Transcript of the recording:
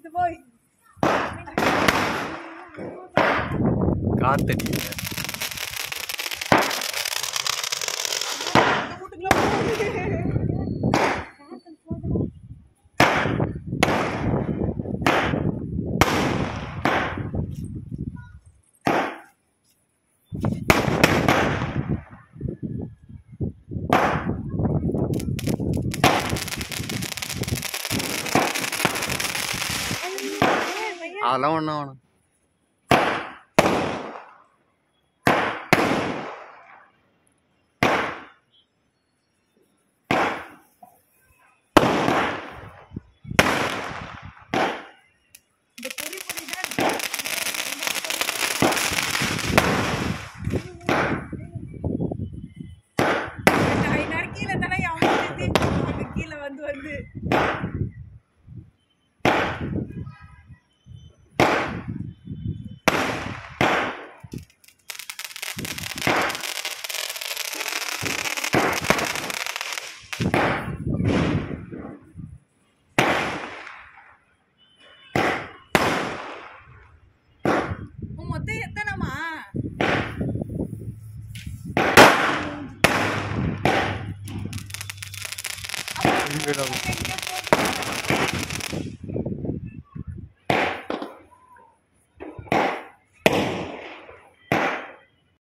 இது போய் காத்தடிக்கல வீட்டுக்குள்ள போகுது அதெல்லாம் ஒன்றும் வேணும் இந்த பொறி பொறி தான் நான் கீழே தானே அவங்க கீழே வந்து வந்து உன் மொத்தம் எத்தனைமா இங்கடா.